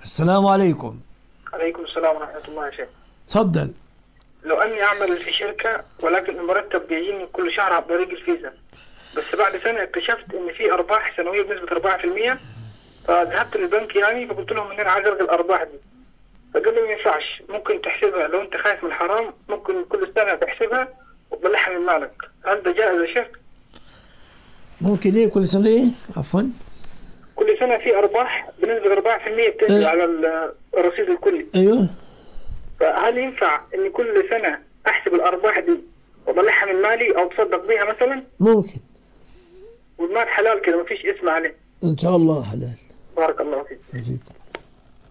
السلام عليكم عليكم السلام ورحمة الله يا شيخ تفضل لو أني أعمل في شركة ولكن المرتب بيجيني كل شهر عن طريق الفيزا بس بعد سنة اكتشفت إن في أرباح سنوية بنسبة 4% فذهبت للبنك يعني فقلت لهم إن أنا عايز ألغي الأرباح دي فقال لي ما ينفعش ممكن تحسبها لو أنت خايف من الحرام ممكن كل سنة تحسبها وتطلعها من مالك هل ده جائز يا شيخ؟ ممكن ايه كل سنة ايه عفوا كل سنة في أرباح بنسبة 4% بتنزل إيه. على ال- الرصيد الكلي ايوه فهل ينفع إن كل سنة أحسب الأرباح دي وأطلعها من مالي أو تصدق بيها مثلا ممكن والمال حلال كده مفيش اسم عليه ان شاء الله حلال بارك الله فيك فيكم